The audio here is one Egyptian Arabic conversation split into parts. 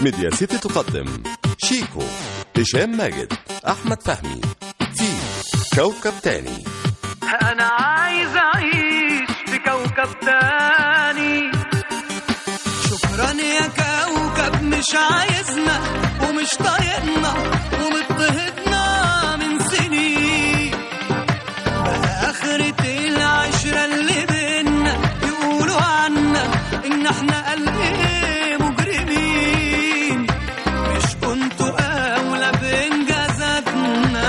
ميديا سيتي تقدم شيكو هشام ماجد أحمد فهمي في كوكب تاني انا عايز اعيش في كوكب تاني شكرا يا كوكب مش عايزنا ومش طايقنا ومضطهدنا من سنين بقى آخرة العشرة اللي بينا يقولوا عنا إن إحنا قلب مجرمين مش كنتوا أولى بإنجازاتنا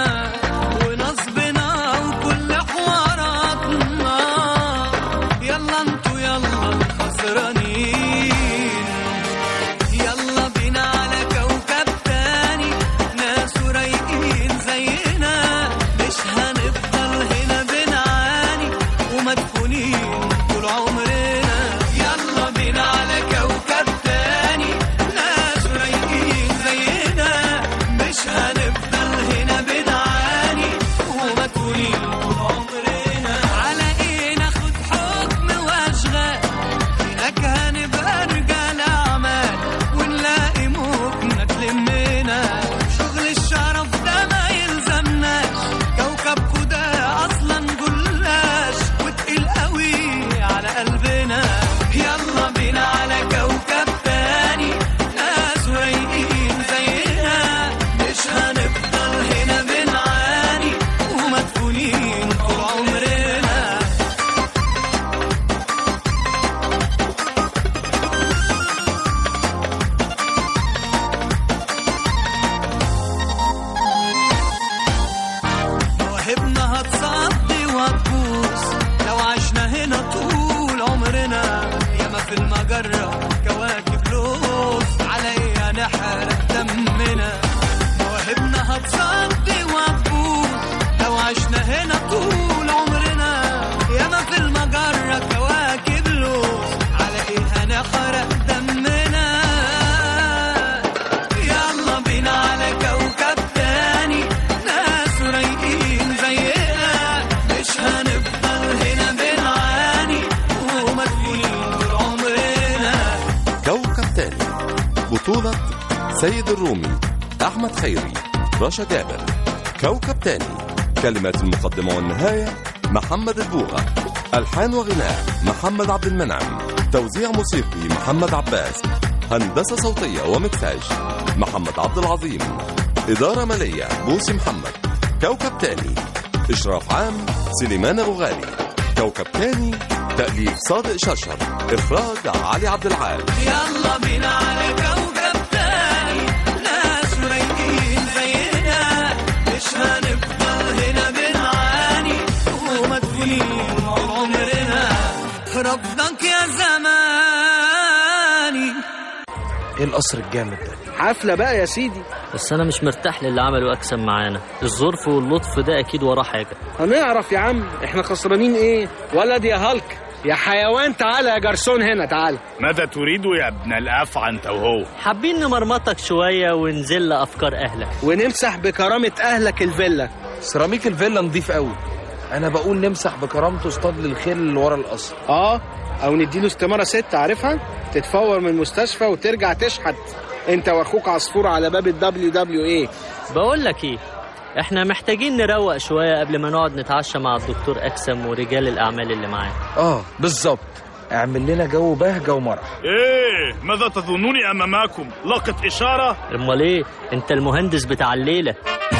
ونصبنا وكل حواراتنا يلا انتوا يلا الخسرانين يلا بينا على كوكب تاني ناس رايقين زينا مش هنفضل هنا بنعاني ومدفونين طول عمرنا يلا بينا على كوكب تاني ناس رايقين زينا مش هنفضل هنا بنعاني ومدفونين طول عمرنا على ايه ناخد حكم واشغال هناك هنبقى رجال أعمال ونلاقي ممكن تلمنا شغل الشرف ده ما يلزمناش كوكبكو ده أصلا جلاش وتقيل قوي على قلبنا يلا بينا على كوكب تاني ناس رايقين زينا مش هنفضل هنا بنعاني ومدفونين طول عمرنا مواهبنا هتصدي وهتبوظ لو عشنا هنا طول عمرنا ياما في المجرة كواكب لوز على ايه هنحرق دمنا مواهبنا هتصدي وهتبوظ لو عشنا هنا طول عمرنا ياما في المجرة كواكب لوز على ايه هنحرق دمنا يلا بينا على كوكب تاني ناس رايقين زينا مش هنفضل هنا بنعاني ومدفونين طول عمرنا كوكب تاني بطولة سيد الرومي أحمد خيري رشا جابر كوكب تاني كلمات المقدمة والنهاية محمد البوغة ألحان وغناء محمد عبد المنعم توزيع موسيقي محمد عباس هندسة صوتية ومكساج محمد عبد العظيم إدارة مالية بوسي محمد كوكب تاني إشراف عام سليمان أبو غالي كوكب تاني تأليف صادق شرشر إخراج علي عبد العال يلا بينا على كوكب تاني ناس رايقين زينا مش هنفضل هنا بنعاني ومدفونين طول عمرنا رفضك يا زماني ايه القصر الجامد ده حفلة بقى يا سيدي بس انا مش مرتاح للي عمله اكسم معانا الظرف واللطف ده اكيد وراه حاجه هنعرف يا عم احنا خسرانين ايه ولد يا هالك يا حيوان تعالى يا جرسون هنا تعالى ماذا تريد يا ابن الأفعى أنت وهو حابين نمرمطك شويه ونزل افكار اهلك ونمسح بكرامة أهلك الفيلا سيراميك الفيلا نضيف قوي انا بقول نمسح بكرامته اصطاد للخيل اللي ورا القصر اه او نديله استمارة ست عارفها تتفور من المستشفى وترجع تشحت انت واخوك عصفور على باب الدبليو دبليو ايه بقول لك ايه احنا محتاجين نروق شويه قبل ما نقعد نتعشى مع الدكتور اكسم ورجال الاعمال اللي معاه اه بالظبط اعمل لنا جو بهجه ومرح إيه ماذا تظنوني أمامكم لقط إشارة امال ايه انت المهندس بتاع الليله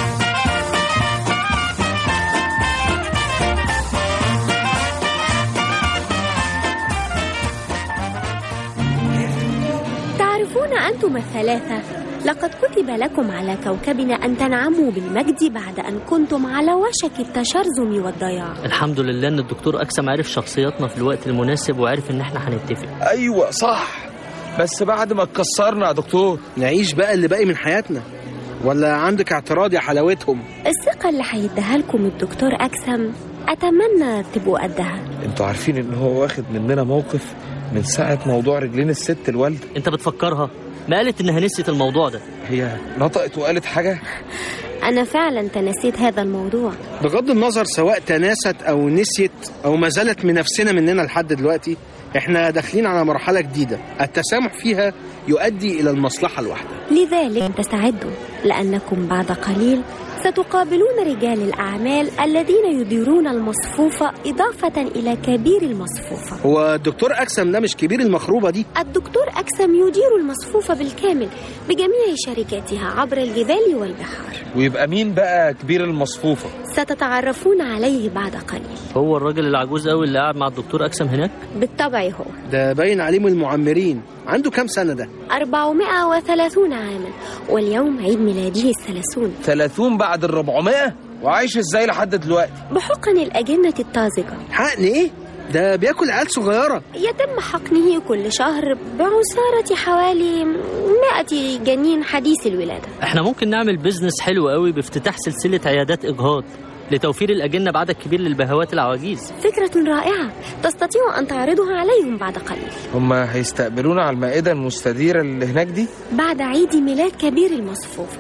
تعرفون أنتم الثلاثة لقد كتب لكم على كوكبنا أن تنعموا بالمجد بعد أن كنتم على وشك التشرذم والضياع الحمد لله ان الدكتور اكسم عرف شخصياتنا في الوقت المناسب وعرف ان احنا هنتفق ايوه صح بس بعد ما اتكسرنا يا دكتور نعيش بقى اللي باقي من حياتنا ولا عندك اعتراض يا حلاوتهم الثقة اللي هيديها لكم الدكتور أكسم أتمنى تبقوا قدها انتوا عارفين ان هو واخد مننا موقف من ساعه موضوع رجلين الست الوالده انت بتفكرها ما قالت انها نسيت الموضوع ده هي نطقت وقالت حاجه أنا فعلا تنسيت هذا الموضوع بغض النظر سواء تناست او نسيت او ما زالت منافسنا مننا لحد دلوقتي احنا داخلين على مرحلة جديدة التسامح فيها يؤدي إلى المصلحة الواحدة لذلك تستعدوا لأنكم بعد قليل ستقابلون رجال الأعمال الذين يديرون المصفوفة إضافة إلى كبير المصفوفة هو الدكتور أكسم ده مش كبير المخروبة دي الدكتور أكسم يدير المصفوفة بالكامل بجميع شركاتها عبر الجبال والبحار ويبقى مين بقى كبير المصفوفة ستتعرفون عليه بعد قليل هو الراجل العجوز قوي اللي قاعد مع الدكتور اكسم هناك بالطبع هو ده باين عليه من المعمرين عنده كام سنة ده 430 عاما واليوم عيد ميلاده الثلاثون 30 بعد ال 400 وعايش ازاي لحد دلوقتي بحقن الأجنة الطازجة حقن إيه؟ ده بياكل عيال صغيرة يتم حقنه كل شهر بعسارة حوالي 100 جنين حديث الولادة احنا ممكن نعمل بيزنس حلو قوي بافتتاح سلسله عيادات اجهاض لتوفير الاجنه بعدد كبير للبهوات العواجيز فكرة رائعة تستطيع أن تعرضها عليهم بعد قليل هما هيستقبلونا على المائدة المستديرة اللي هناك دي بعد عيد ميلاد كبير المصفوفة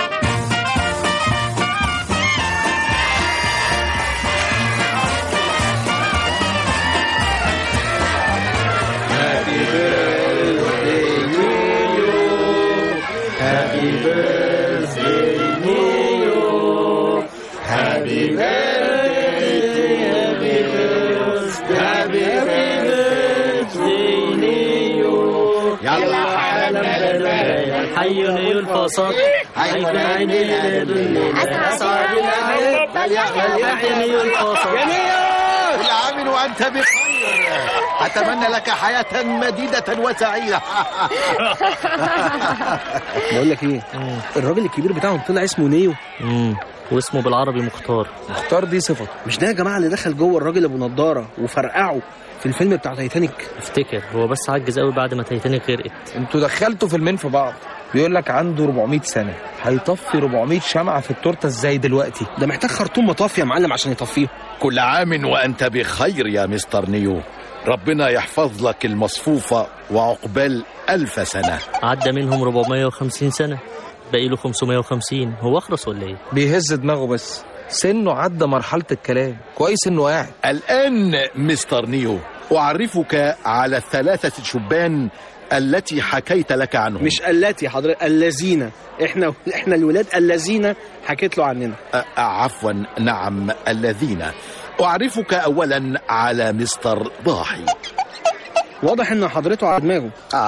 حي نيو الفاصات حي عيني اسعد الاعياد فليحيى نيو الفاصات كل عام وأنت بخير أتمنى لك حياة مديدة وسعيدة بقول لك إيه الراجل الكبير بتاعهم طلع اسمه نيو امم واسمه بالعربي مختار مختار دي صفته مش ده يا جماعة اللي دخل جوه الراجل أبو نضارة وفرقعه في الفيلم بتاع تايتانيك افتكر هو بس عجز قوي بعد ما تايتانيك غرقت انتوا دخلتوا فيلمين في بعض بيقول لك عنده 400 سنة هيطفي 400 شمعة في التورتة ازاي دلوقتي ده محتاج خرطوم مطاف يا معلم عشان يطفيه كل عام وأنت بخير يا مستر نيو ربنا يحفظ لك المصفوفة وعقبال ألف سنة عدى منهم 450 سنه باقي له 550 هو اخرس ولا ايه بيهز دماغه بس سنه عدى مرحلة الكلام كويس انه قاعد الآن مستر نيو أعرفك على الثلاثة شبان التي حكيت لك عنهم مش التي حضرتك الذين احنا احنا الولاد الذين حكيت له عننا أ- عفوا نعم الذين أعرفك أولا على مستر ضاحي واضح ان حضرته على دماغه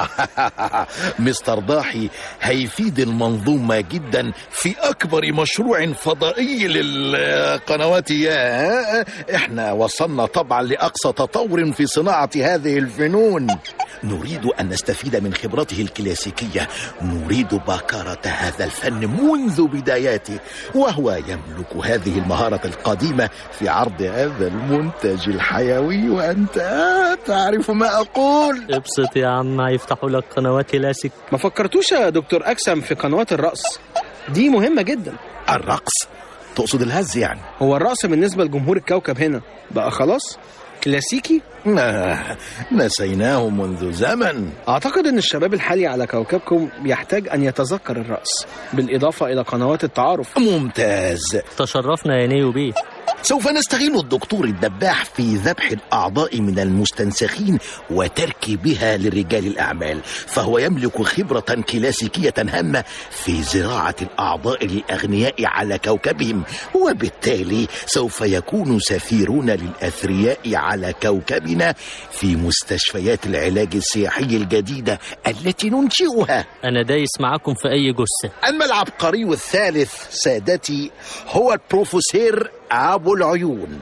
مستر ضاحي هيفيد المنظومة جدا في أكبر مشروع فضائي للقنوات يا إحنا وصلنا طبعا لأقصى تطور في صناعة هذه الفنون نريد أن نستفيد من خبرته الكلاسيكية نريد باكارة هذا الفن منذ بداياته وهو يملك هذه المهارة القديمة في عرض هذا المنتج الحيوي وأنت تعرف ما أقول ابسط يا عم هيفتحوا لك قنوات كلاسيك ما فكرتوش يا دكتور اكسم في قنوات الرقص دي مهمة جدا الرقص تقصد الهز يعني هو الرقص بالنسبة لجمهور الكوكب هنا بقى خلاص كلاسيكي آه، نسيناه منذ زمن اعتقد ان الشباب الحالي على كوكبكم يحتاج ان يتذكر الرقص بالاضافة الى قنوات التعارف ممتاز تشرفنا يا نيو بيه سوف نستغل الدكتور الدباح في ذبح الأعضاء من المستنسخين وتركيبها لرجال الأعمال فهو يملك خبرة كلاسيكية هامة في زراعة الأعضاء للأغنياء على كوكبهم وبالتالي سوف يكون سفيرون للأثرياء على كوكبنا في مستشفيات العلاج السياحي الجديدة التي ننشئها انا دايس معاكم في اي جثه أما العبقري الثالث سادتي هو البروفيسور أبو العيون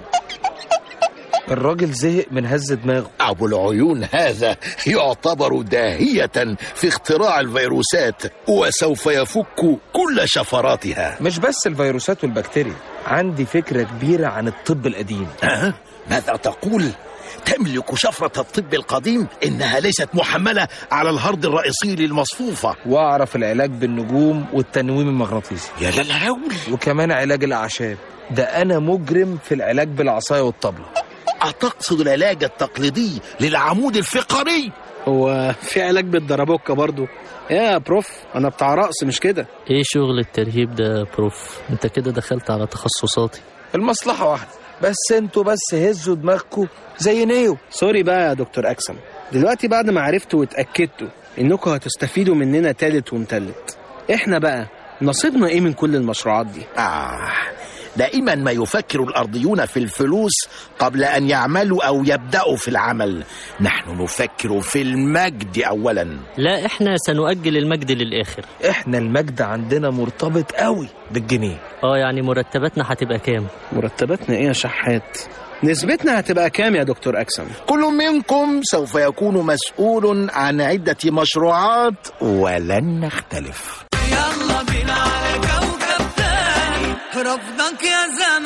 الراجل زهق من هز دماغه أبو العيون هذا يعتبر داهية في اختراع الفيروسات وسوف يفك كل شفراتها مش بس الفيروسات والبكتيريا عندي فكرة كبيرة عن الطب القديم أه؟ ماذا تقول؟ تملك شفرة الطب القديم إنها ليست محملة على الهرد الرئيسي للمصفوفة واعرف العلاج بالنجوم والتنويم المغناطيسي يا للهول وكمان علاج الاعشاب ده انا مجرم في العلاج بالعصايه والطبله أتقصد العلاج التقليدي للعمود الفقري؟ هو في علاج بالدربوكة برضو يا بروف انا بتاع رقص مش كده ايه شغل الترهيب ده يا بروف انت كده دخلت على تخصصاتي المصلحه واحده بس انتوا بس هزوا دماغكم زي نيو سوري بقى يا دكتور اكسم دلوقتي بعد ما عرفتوا واتأكدتوا إنكم هتستفيدوا مننا تالت ومتلت إحنا بقى نصيبنا إيه من كل المشروعات دي؟ آه دائما ما يفكر الأرضيون في الفلوس قبل أن يعملوا أو يبدأوا في العمل نحن نفكر في المجد أولا لا احنا سنؤجل المجد للآخر احنا المجد عندنا مرتبط قوي بالجنيه اه يعني مرتباتنا هتبقى كام مرتباتنا إيه يا شحات؟ نسبتنا هتبقى كام يا دكتور أكسم؟ كل منكم سوف يكون مسؤول عن عدة مشروعات ولن نختلف يلا بينا على كوكب تاني رفضك يا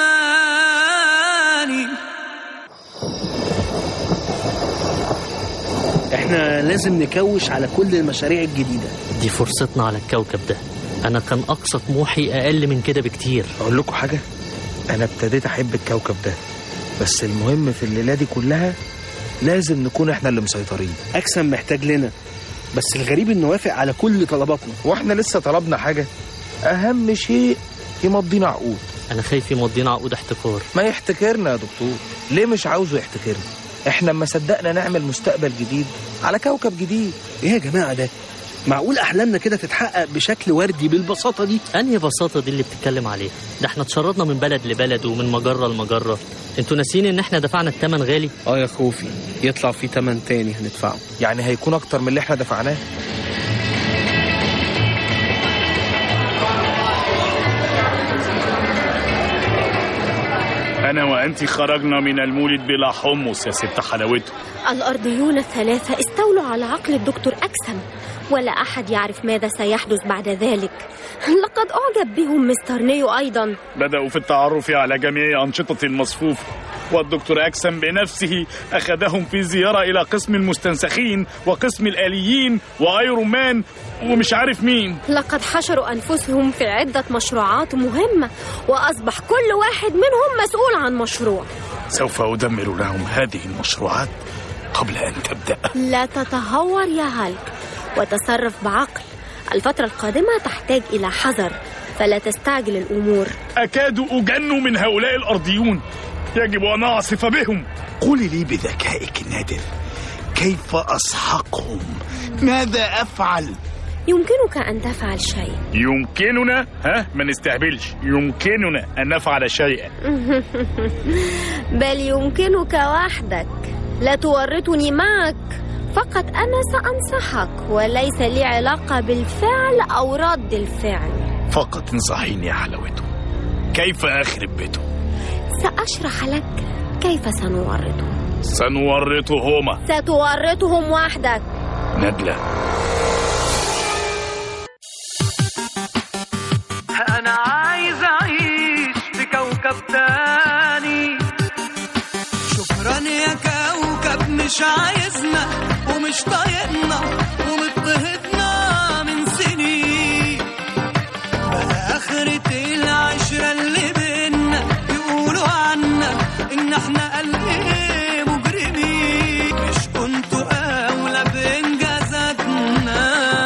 زماني إحنا لازم نكوش على كل المشاريع الجديدة دي فرصتنا على الكوكب ده انا كان اقصى طموحي اقل من كده بكتير اقول لكم حاجه انا ابتديت احب الكوكب ده بس المهم في الليله دي كلها لازم نكون احنا اللي مسيطرين أكسم محتاج لنا بس الغريب إنه وافق على كل طلباتنا واحنا لسه طلبنا حاجه اهم شيء يمضينا عقود انا خايف يمضينا عقود احتكار ما يحتكرنا يا دكتور ليه مش عاوزه يحتكرنا احنا اما صدقنا نعمل مستقبل جديد على كوكب جديد إيه يا جماعة ده؟ معقول أحلامنا كده تتحقق بشكل وردي بالبساطة دي؟ انهي بساطه دي اللي بتتكلم عليها ده احنا اتشردنا من بلد لبلد ومن مجره لمجره انتوا ناسيين ان احنا دفعنا الثمن غالي آه يا خوفي يطلع في تمن تاني هندفعه يعني هيكون اكتر من اللي احنا دفعناه أنا وأنت خرجنا من المولد بلا حمص يا ست حلاوته الأرضيون الثلاثة استولوا على عقل الدكتور أكسم ولا أحد يعرف ماذا سيحدث بعد ذلك لقد أعجب بهم مستر نيو أيضا بدأوا في التعرف على جميع أنشطة المصفوف والدكتور أكسم بنفسه أخذهم في زيارة إلى قسم المستنسخين وقسم الآليين وأيرون مان ومش عارف مين لقد حشروا أنفسهم في عدة مشروعات مهمة وأصبح كل واحد منهم مسؤول عن مشروع سوف أدمر لهم هذه المشروعات قبل أن تبدأ لا تتهور يا هالك وتصرف بعقل الفترة القادمة تحتاج إلى حذر فلا تستعجل الأمور أكاد أجن من هؤلاء الأرضيون يجب أن أعصف بهم قولي لي بذكائك النادر كيف أسحقهم ماذا أفعل يمكنك أن تفعل شيء يمكننا ها ما نستهبلش يمكننا أن نفعل شيئا بل يمكنك وحدك لا تورطني معك فقط أنا سأنصحك وليس لي علاقة بالفعل أو رد الفعل فقط انصحيني يا حلاوته كيف أخرب بيته سأشرح لك كيف سنورطهم سنورطهما ستورطهم وحدك ندلة أنا عايز أعيش في كوكب تاني شكرا يا كوكب مش عايزنا ومش طايقنا ومضطهدنا من سنين بقى آخرة العشرة اللي بينا يقولوا عنا إن إحنا قلب مجرمين مش كنتوا أولى بإنجازاتنا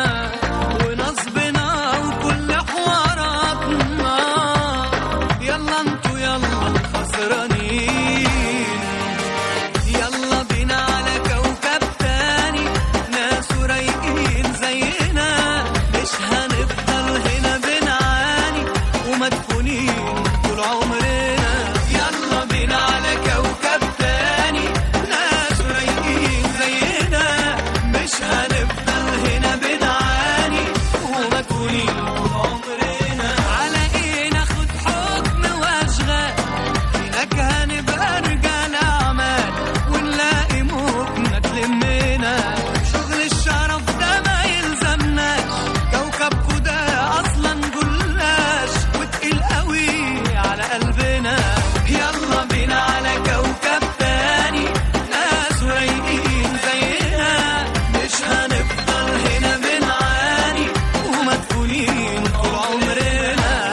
ونصبنا وكل حواراتنا يلا انتوا يلا الخسرانين يلا بينا على كوكب تاني ناس رايقين زينا مش هنفضل هنا بنعاني ومدفونين طول عمرنا يلا بينا على كوكب تاني ناس رايقين زينا مش هنفضل هنا بنعاني ومدفونين طول عمرنا على ايه ناخد حكم واشغال هناك هنبقى رجال أعمال ونلاقي موتنا تلمنا شغل الشرف ده ما يلزمناش كوكبكو ده أصلا جلاش وتقيل قوي على قلبنا يلا بينا على كوكب تاني ناس رايقين زينا مش هنفضل هنا بنعاني ومدفونين طول عمرنا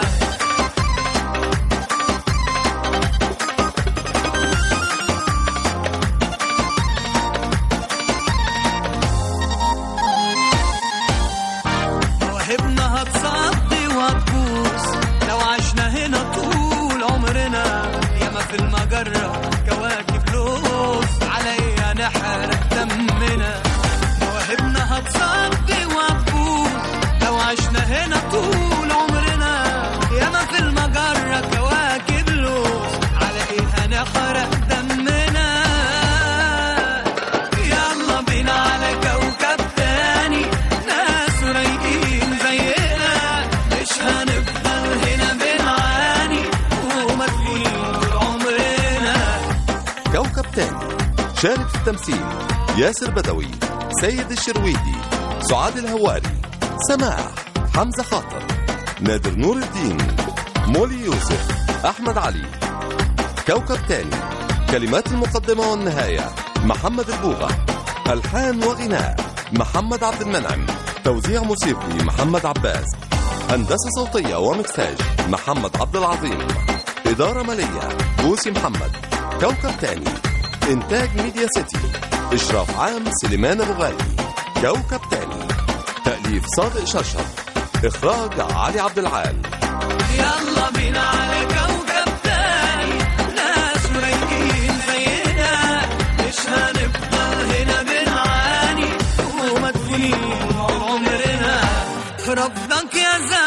التمثيل ياسر بدوي سيد الشرويدي سعاد الهواري سماح حمزة خاطر نادر نور الدين مولي يوسف أحمد علي كوكب تاني كلمات المقدمة والنهاية محمد البوغة ألحان وغناء محمد عبد المنعم توزيع موسيقي محمد عباس هندسة صوتية ومكساج محمد عبد العظيم إدارة مالية بوسي محمد كوكب تاني إنتاج ميديا سيتي إشراف عام سليمان أبو غالي كوكب تاني تأليف صادق شرشر إخراج علي عبد العال يلا بينا على كوكب تاني ناس رايقين زينا مش هنفضل هنا بنعاني ومدفونين عمرنا رفضك يا زمان